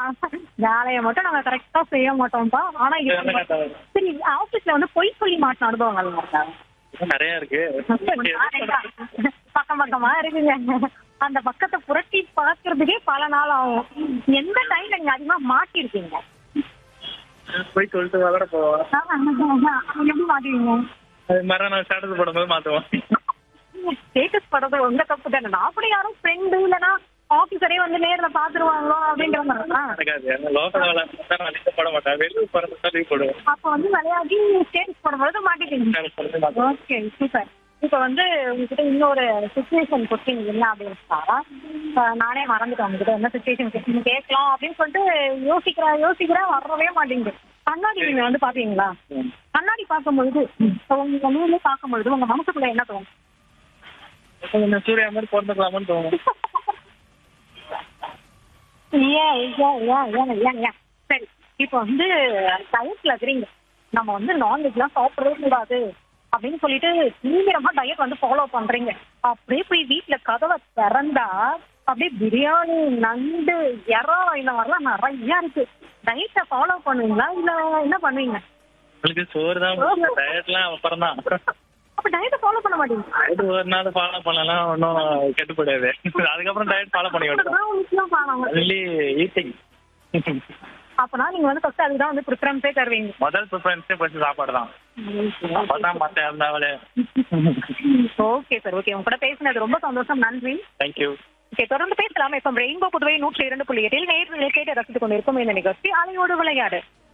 வேலையை மட்டும் நாங்க கரெக்டா செய்ய மாட்டோம்ப்பா ஆனா இது சரி ஆபீஸ்ல வந்து பொய் சொல்லி மாட்டின அனுபவங்கள் இருக்கா இன்னும் நிறைய இருக்கு பக்கம் பக்கமா இருக்குங்க அந்த பக்கத்தை புரட்டி பார்க்கறதுக்கே பல நாள் ஆகும் எந்த டைம்ல நீங்க அதிகமா மாட்டிருக்கீங்க போய் சொல்லிட்டு விளாட போவோம் எப்படி மாட்டுவீங்க அது மாதிரி நான் ஸ்டேட்டஸ் போடும்போது மாத்துவோம் ஸ்டேட்டஸ் படுறது உங்க தப்பு தானே நான் அப்படி யாரும் ஃப்ரெண்டு இல்லைன்னா ஆபீசரே வந்து நேர்ல பாத்துருவாங்களோ அப்படிங்கிற மாதிரி தான் நடக்காது லோக்கல் வேலை நான் அதிகம் போட மாட்டேன் வெளியூர் போறது லீவ் போடுவேன் அப்ப வந்து விளையாடி ஸ்டேட்டஸ் போடும்போது மாட்டிட்டீங்க ஸ்டேட்டஸ் போடுறது மாத்துவேன் ஓகே சூப்பர் இப்போ வந்து உங்ககிட்ட இன்னொரு சுச்சுவேஷன் கொஸ்டின் என்ன அப்படின்னா அஹ் நானே மறந்துட்டேன் உங்ககிட்ட என்ன சுச்சுவேஷன் கொஸ்டின் கேட்கலாம் அப்படின்னு சொல்லிட்டு யோசிக்கிறேன் யோசிக்கிறேன் வரவே மாட்டேங்குது கண்ணாடி நீங்க வந்து பாப்பீங்களா கண்ணாடி பார்க்கும்பொழுது உங்க கண்ணூர்ல பார்க்கும்பொழுது உங்க மனசுக்குள்ள என்ன தோணும் இந்த சூர்யா மாதிரி பிறந்துக்கலாமான்னு தோணும் ஏன் ஏன் ஏன் ஏன் ஏன் ஏன் சரி இப்போ வந்து டயட்ல இருக்கிறீங்க நம்ம வந்து நான்வெஜ் எல்லாம் சாப்பிடவே கூடாது அப்படின்னு சொல்லிட்டு தீவிரமா டயட் வந்து ஃபாலோ பண்றீங்க அப்படியே போய் வீட்ல கதவை திறந்தா அப்படியே பிரியாணி நண்டு எறா இந்த மாதிரிலாம் நிறைய இருக்கு டயட்டை ஃபாலோ பண்ணுவீங்களா இல்ல என்ன பண்ணுவீங்க உங்களுக்கு சோறு தான் டயட்லாம் அப்புறம் தான் அப்ப டயட்டை ஃபாலோ பண்ண மாட்டீங்க டயட் ஒரு நாள் ஃபாலோ பண்ணலாம் ஒன்றும் கெட்டு போடாது அதுக்கப்புறம் டயட் ஃபாலோ பண்ணி விடுவோம் அதுதான் முக்கியம் பாருங்க. ஒன்லி ஈட்டிங் அப்பனா நீங்க வந்து ஃபர்ஸ்ட் அதுதான் வந்து ப்ரிஃபரன்ஸே தருவீங்க முதல் ப்ரிஃபரன்ஸே ஃபர்ஸ்ட் சாப்பாடு தான் அப்பதான் மற்ற இருந்தாலே ஓகே சார் ஓகே உங்க கூட பேசினது ரொம்ப சந்தோஷம் நன்றி தேங்க்யூ ஓகே தொடர்ந்து பேசலாம் இப்போ ரெயின்போ புதுவை நூற்றி இரண்டு புள்ளி எட்டில் நேரில் கேட்டு ரசித்துக் கொண்டிருக்கும் இந்த நிகழ்ச்சி அலையோடு விளையாடு